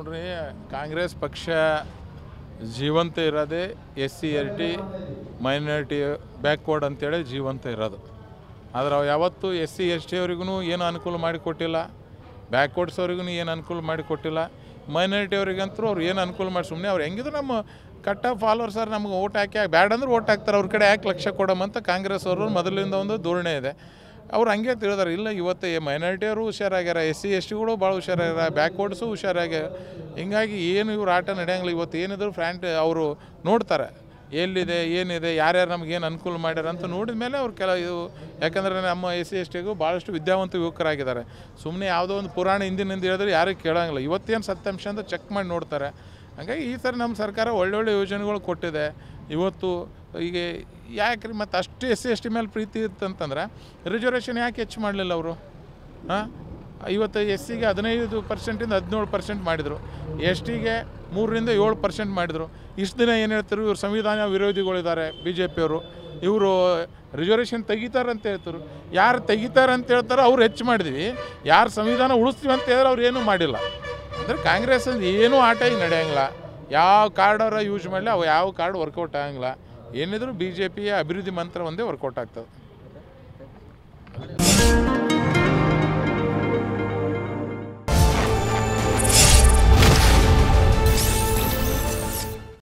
ನೋಡ್ರಿ ಕಾಂಗ್ರೆಸ್ ಪಕ್ಷ ಜೀವಂತ ಇರೋದೇ S C L T minority backward ಅಂತೇಳಿ ಜೀವಂತ ಇರೋದು ಆದ್ರೆ ಅವು ಯಾವತ್ತೂ ಎಸ್ ಸಿ ಎಸ್ ಟಿ ಅವ್ರಿಗೂ ಏನು ಅನುಕೂಲ ಮಾಡಿಕೊಟ್ಟಿಲ್ಲ ಬ್ಯಾಕ್ವರ್ಡ್ಸ್ ಅವ್ರಿಗೂ ಏನು ಅನುಕೂಲ ಮಾಡಿಕೊಟ್ಟಿಲ್ಲ ಮೈನಾರಿಟಿ ಅವ್ರಿಗಂತೂ ಅವ್ರು ಏನು ಅನುಕೂಲ ಮಾಡಿ ಸುಮ್ಮನೆ ಅವ್ರು ಹೆಂಗಿದ್ರು ನಮ್ಮ ಕಟ್ಟ ಫಾಲೋವರ್ಸ್ ಅವ್ರು ನಮ್ಗೆ ಓಟ್ ಹಾಕಿ ಬ್ಯಾಡ ಅಂದ್ರೆ ಓಟ್ ಹಾಕ್ತಾರೆ ಅವ್ರ ಕಡೆ ಯಾಕೆ ಲಕ್ಷ ಕೊಡಮಂತ ಕಾಂಗ್ರೆಸ್ ಅವರು ಮೊದಲಿಂದ ಒಂದು ಧೋರಣೆ ಇದೆ ಅವ್ರು ಹಂಗೆ ತಿಳಿದಾರೆ ಇಲ್ಲ ಇವತ್ತು ಮೈನಾರಿಟಿ ಅವರು ಹುಷಾರಾಗ್ಯಾರ ಎಸ್ ಸಿ ಎಸ್ ಟಿಗಳು ಭಾಳ ಹುಷಾರಾಗ್ಯಾರ ಬ್ಯಾಕ್ವರ್ಡ್ಸು ಹುಷಾರಾಗ್ಯಾರ ಹಿಂಗಾಗಿ ಏನು ಇವ್ರು ಆಟ ನಡೆಯಂಗಿಲ್ಲ ಇವತ್ತು ಏನಿದ್ರು ಫ್ರ್ಯಾಂಟ್ ಅವರು ನೋಡ್ತಾರೆ ಎಲ್ಲಿದೆ ಏನಿದೆ ಯಾರ್ಯಾರು ನಮ್ಗೆ ಏನು ಅನುಕೂಲ ಮಾಡ್ಯಾರ ಅಂತ ನೋಡಿದ ಮೇಲೆ ಅವ್ರು ಕೆಲ ಇದು ಯಾಕಂದರೆ ನಮ್ಮ ಎಸ್ ಸಿ ಎಸ್ ಟಿಗೂ ಭಾಳಷ್ಟು ವಿದ್ಯಾವಂತ ಯುವಕರಾಗಿದ್ದಾರೆ ಸುಮ್ಮನೆ ಯಾವುದೋ ಒಂದು ಪುರಾಣ ಹಿಂದಿನಿಂದ ಹೇಳಿದ್ರೆ ಯಾರಿಗೂ ಕೇಳೋಂಗಿಲ್ಲ ಇವತ್ತೇನು ಸತ್ಯಾಂಶ ಅಂತ ಚೆಕ್ ಮಾಡಿ ನೋಡ್ತಾರೆ ಹಾಗಾಗಿ ಈ ಥರ ನಮ್ಮ ಸರ್ಕಾರ ಒಳ್ಳೊಳ್ಳೆ ಯೋಜನೆಗಳು ಕೊಟ್ಟಿದೆ ಇವತ್ತು ಈಗ ಯಾಕೆ ರೀ ಮತ್ತು ಅಷ್ಟು ಎಸ್ ಸಿ ಎಸ್ ಟಿ ಮೇಲೆ ಪ್ರೀತಿ ಇತ್ತಂತಂದ್ರೆ ರಿಸರ್ವೇಷನ್ ಯಾಕೆ ಹೆಚ್ಚು ಮಾಡಲಿಲ್ಲ ಅವರು ಹಾಂ ಇವತ್ತು ಎಸ್ ಸಿಗೆ ಹದಿನೈದು ಪರ್ಸೆಂಟಿಂದ ಹದಿನೇಳು ಪರ್ಸೆಂಟ್ ಮಾಡಿದರು ಎಸ್ ಟಿಗೆ ಮೂರರಿಂದ ಏಳು ಪರ್ಸೆಂಟ್ ಮಾಡಿದರು ಇಷ್ಟು ದಿನ ಏನು ಹೇಳ್ತಾರೆ ಇವ್ರು ಸಂವಿಧಾನ ವಿರೋಧಿಗಳಿದ್ದಾರೆ ಬಿ ಜೆ ಪಿಯವರು ಇವರು ರಿಸರ್ವೇಷನ್ ತೆಗಿತಾರೆ ಅಂತ ಹೇಳ್ತಾರೆ ಯಾರು ತೆಗಿತಾರೆ ಅಂತ ಹೇಳ್ತಾರೋ ಅವ್ರು ಹೆಚ್ಚು ಮಾಡಿದ್ವಿ ಯಾರು ಸಂವಿಧಾನ ಉಳಿಸ್ತೀವಿ ಅಂತ ಹೇಳಿದ್ರೆ ಅವ್ರು ಏನೂ ಮಾಡಿಲ್ಲ ಅಂದರೆ ಕಾಂಗ್ರೆಸ್ ಏನೂ ಆಟ ಈಗ ನಡೆಯಂಗಿಲ್ಲ ಯಾವ ಕಾರ್ಡ್ ಅವ್ರ ಯೂಸ್ ಮಾಡಲಿ ಅವು ಯಾವ ಕಾರ್ಡ್ ವರ್ಕೌಟ್ ಆಗಂಗಿಲ್ಲ ಏನಿದ್ರು ಬಿ ಜೆ ಪಿಯ ಅಭಿವೃದ್ಧಿ ಮಂತ್ರ ಒಂದೇ ವರ್ಕೌಟ್ ಆಗ್ತದೆ